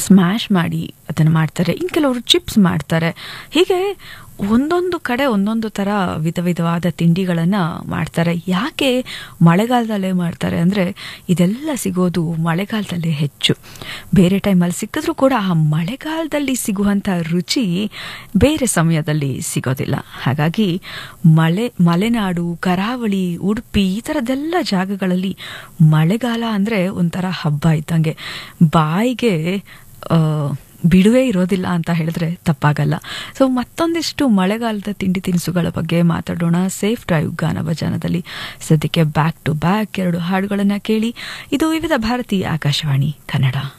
smash ಮಾಡಿ ಅದನ್ನು ಮಾಡ್ತಾರೆ ಇನ್ನು ಕೆಲವರು ಚಿಪ್ಸ್ ಮಾಡ್ತಾರೆ ಹೀಗೆ ಒಂದೊಂದು ಕಡೆ ಒಂದೊಂದು ಥರ ವಿಧ ವಿಧವಾದ ತಿಂಡಿಗಳನ್ನು ಮಾಡ್ತಾರೆ ಯಾಕೆ ಮಳೆಗಾಲದಲ್ಲೇ ಮಾಡ್ತಾರೆ ಅಂದರೆ ಇದೆಲ್ಲ ಸಿಗೋದು ಮಳೆಗಾಲದಲ್ಲೇ ಹೆಚ್ಚು ಬೇರೆ ಟೈಮಲ್ಲಿ ಸಿಕ್ಕಿದ್ರೂ ಕೂಡ ಆ ಮಳೆಗಾಲದಲ್ಲಿ ಸಿಗುವಂಥ ರುಚಿ ಬೇರೆ ಸಮಯದಲ್ಲಿ ಸಿಗೋದಿಲ್ಲ ಹಾಗಾಗಿ ಮಳೆ ಮಲೆನಾಡು ಕರಾವಳಿ ಉಡುಪಿ ಈ ಥರದ್ದೆಲ್ಲ ಜಾಗಗಳಲ್ಲಿ ಮಳೆಗಾಲ ಅಂದರೆ ಒಂಥರ ಹಬ್ಬ ಇದ್ದಂಗೆ ಬಾಯಿಗೆ ಆ, ಬಿಡುವೇ ಇರೋದಿಲ್ಲ ಅಂತ ಹೇಳಿದ್ರೆ ತಪ್ಪಾಗಲ್ಲ ಸೊ ಮತ್ತೊಂದಿಷ್ಟು ಮಳೆಗಾಲದ ತಿಂಡಿ ತಿನಿಸುಗಳ ಬಗ್ಗೆ ಮಾತಾಡೋಣ ಸೇಫ್ ಡ್ರೈವ್ ಗಾನ ಭಜನದಲ್ಲಿ ಸದ್ಯಕ್ಕೆ ಬ್ಯಾಕ್ ಟು ಬ್ಯಾಕ್ ಎರಡು ಹಾಡುಗಳನ್ನು ಕೇಳಿ ಇದು ವಿವಿಧ ಭಾರತಿ ಆಕಾಶವಾಣಿ ಕನ್ನಡ